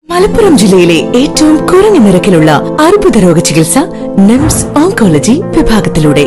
മലപ്പുറം ജില്ലയിലെ ഏറ്റവും കുറഞ്ഞ നിരക്കിലുള്ള അർബുദ രോഗ ചികിത്സ നിംസ് ഓങ്കോളജി വിഭാഗത്തിലൂടെ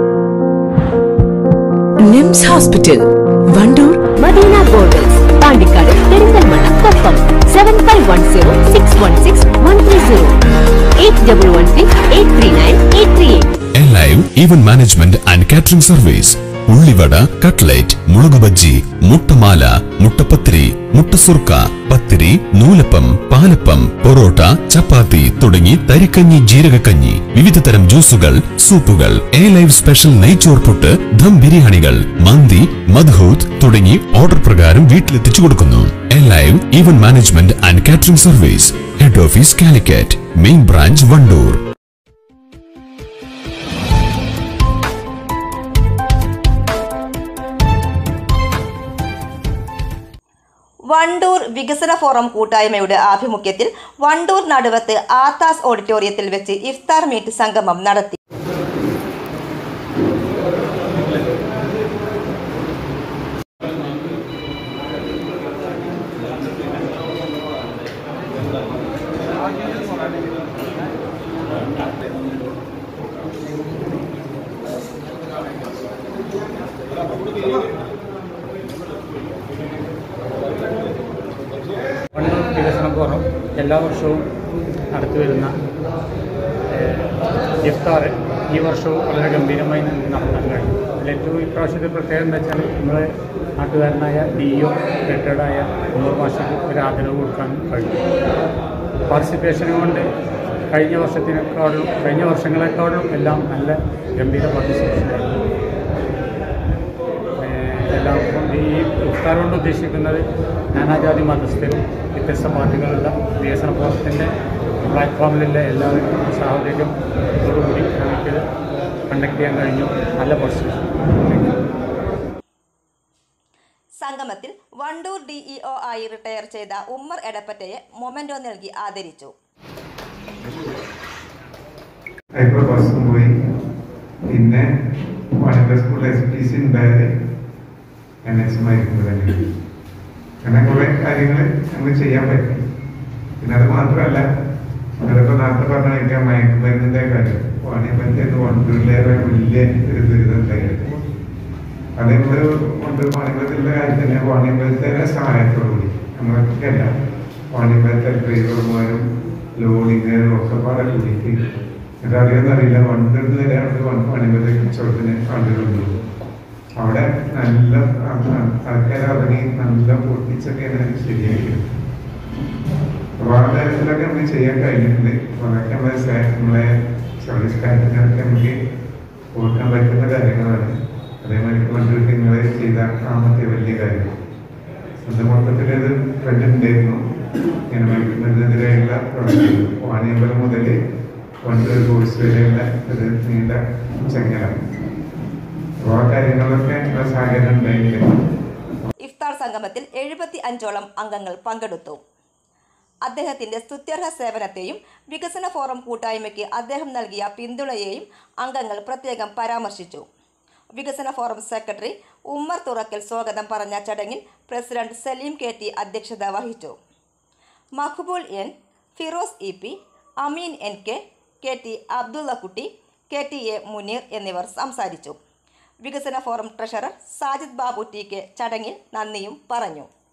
NIMS hospital Wandoor Madina goldens Pandikkad Perinthalmanna Koppam seven five one zero six one six one three zero eight double one six eight three nine eight three eight live event management and catering service ഉള്ളിവട cutlet മുളക് ബജ്ജി മുട്ടമാല മുട്ടപ്പത്തിരി മുട്ടസുർക്ക പത്തിരി നൂലപ്പം പാലപ്പം പൊറോട്ട ചപ്പാത്തി തുടങ്ങി തരിക്കഞ്ഞി ജീരകക്കഞ്ഞി വിവിധ തരം ജ്യൂസുകൾ സൂപ്പുകൾ എ ലൈവ് സ്പെഷ്യൽ നെയ്ച്ചോർ പുട്ട് ദം ബിരിയാണികൾ മന്തി മദ്ഹൂത്ത് തുടങ്ങി ഓർഡർ പ്രകാരം വീട്ടിലെത്തിച്ചു കൊടുക്കുന്നു a live event management and catering service head office Calicut main branch Wandoor Wandoor വികസന ഫോറം കൂട്ടായ്മയുടെ ആഭിമുഖ്യത്തിൽ വണ്ടൂർ നടുവത്ത് ആത്താസ് ഓഡിറ്റോറിയത്തിൽ വെച്ച് ഇഫ്താർ മീറ്റ് സംഗമം നടത്തി വണ്ടൂർ വികസന ഫോറം എല്ലാ വർഷവും നടത്തി വരുന്ന ഇഫ്താർ ഈ വർഷവും വളരെ ഗംഭീരമായി നമുക്ക് നടത്താൻ കഴിയും അതിൽ ഏറ്റവും ഇപ്രാവശ്യത്തെ പ്രത്യേകത എന്താ വെച്ചാൽ നമ്മളെ നാട്ടുകാരനായ ഡി ഒ റിട്ടയർഡായ ഉമർ മാഷക്ക് ഒരു ആദരവ് കൊടുക്കാൻ കഴിയും പാർട്ടിസിപ്പേഷൻ കൊണ്ട് കഴിഞ്ഞ വർഷത്തിനേക്കാളും കഴിഞ്ഞ വർഷങ്ങളെക്കാളും എല്ലാം നല്ല ഗംഭീര പാർട്ടിസിപ്പേഷൻ ആയിരുന്നു ഏഹ് എല്ലാവർക്കും ഈ ഇഫ്താർ കൊണ്ട് ഉദ്ദേശിക്കുന്നത് നാനാജാതി മതസ്ഥരും വ്യത്യസ്ത പാർട്ടികളുള്ള വികസന ഫോറത്തിൻ്റെ പ്ലാറ്റ്ഫോമിലുള്ള എല്ലാവർക്കും സാഹചര്യത്തോടുകൂടി നമുക്കിത് കണ്ടക്ട് ചെയ്യാൻ കഴിഞ്ഞു നല്ല പാർട്ടിസിപ്പേഷൻ സംഗമത്തിൽ വണ്ടൂർ ഡിഇഒ ആയി റിട്ടയർ ചെയ്ത ഉമ്മർ എടപ്പറ്റയെ മൊമെന്റോ നൽകി ആദരിച്ചു ഹൈപ്പർ ബസ്സും പോയി പിന്നെ Vadakara school S P C ഉണ്ടായത് എൻ എസ് മരിക്കുന്നത് തന്നെ അങ്ങനെ കുറെ കാര്യങ്ങൾ നമ്മൾ ചെയ്യാൻ പറ്റി പിന്നെ അത് മാത്രമല്ല അതിപ്പോ നേരത്തെ പറഞ്ഞ എനിക്ക് മയക്കുമരുന്നിന്റെ കാര്യം വാണിയമ്പലത്തിൽ വണ്ടൂരിലേറെ വലിയ ഒരു ദുരിതം ഉണ്ടായിരുന്നു അതേപോലെ വണ്ടൂർ വാണിയമ്പലത്തിലെ കാര്യം തന്നെ വാണിയമ്പലത്തിലെ സഹായത്തോടുകൂടി നമ്മളൊക്കെയല്ല വാണിയമ്പലത്തെ ഡ്രൈവർമാരും ലോഡിങ്ങുകാരും ഒക്കെ പാടെ കൂടിയിട്ട് ഇതറിയാൻ അറിയില്ല വണ്ടൂരിൽ വരെ അവിടെ വാണിയമ്പലത്തെ കച്ചവടത്തിന് ആളുകളുണ്ട് അവിടെ നല്ല ആൾക്കാർ ഇറങ്ങി നല്ല പൊട്ടിച്ചൊക്കെയാണ് ശരിയാക്കിയത് അപ്പൊ ആ തരത്തിലൊക്കെ നമുക്ക് ചെയ്യാൻ കഴിഞ്ഞിട്ടുണ്ട് അപ്പൊ അതൊക്കെ നമ്മളെ സ- നമ്മളെ സർവീസ് കാര്യത്തിനൊക്കെ നമുക്ക് ഓർക്കാൻ പറ്റുന്ന കാര്യങ്ങളാണ് അതേമാതിരി വണ്ടൂർക്ക് നിങ്ങൾ ചെയ്ത ആമത്തെ വലിയ കാര്യം അത് മൊത്തത്തിൽ അത് ട്രെൻഡ് ഉണ്ടായിരുന്നു ഇങ്ങനെ മയക്കുമരുന്നിനെതിരെയുള്ള പ്രവർത്തനം വാണിയമ്പലം മുതൽ വണ്ടൂർ കോഴ്സ് വരെയുള്ള ഒരു നീണ്ട ചെങ്ങല അപ്പോൾ ആ കാര്യങ്ങളൊക്കെ ഉള്ള സാഹചര്യം ഉണ്ടായിട്ടുണ്ട് ഇഫ്താർ സംഗമത്തിൽ എഴുപത്തി അഞ്ചോളം അംഗങ്ങൾ പങ്കെടുത്തു അദ്ദേഹത്തിന്റെ സ്തുത്യർഹ സേവനത്തെയും വികസന ഫോറം കൂട്ടായ്മയ്ക്ക് അദ്ദേഹം നൽകിയ പിന്തുണയെയും അംഗങ്ങൾ പ്രത്യേകം പരാമർശിച്ചു വികസന ഫോറം സെക്രട്ടറി ഉമ്മർ തുറക്കൽ സ്വാഗതം പറഞ്ഞ ചടങ്ങിൽ പ്രസിഡന്റ് സലീം കെ ടി അധ്യക്ഷത വഹിച്ചു Maqbool N Firoz E P Ameen N K K T Abdullakutty K T A Muneer എന്നിവർ സംസാരിച്ചു വികസന forum treasurer Sajid Babu T K ചടങ്ങിൽ നന്ദിയും പറഞ്ഞു